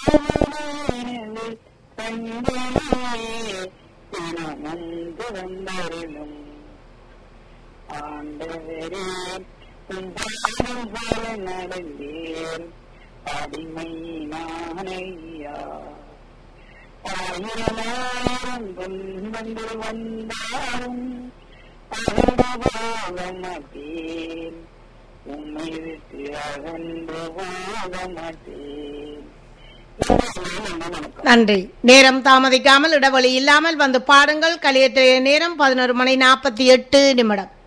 நினைவில் கண்டேனே தினம் வந்து வந்தருளும் ஆண்டவரே உம் பாதம் போல நடந்தேன் அடிமை நானையா ஆயிரமாயிரம் துன்பங்கள் வந்தாலும் அகன்று போக மாட்டேன் உம்மை விட்டு அகன்று போக மாட்டேன் வணக்கம் நன்றி நேரம் தாமதிக்காமல் இடைவெளி இல்லாமல் வந்து பாடுங்கள் கலியத்திலே நேரம் பதினோரு மணி நாற்பத்தி எட்டு நிமிடம்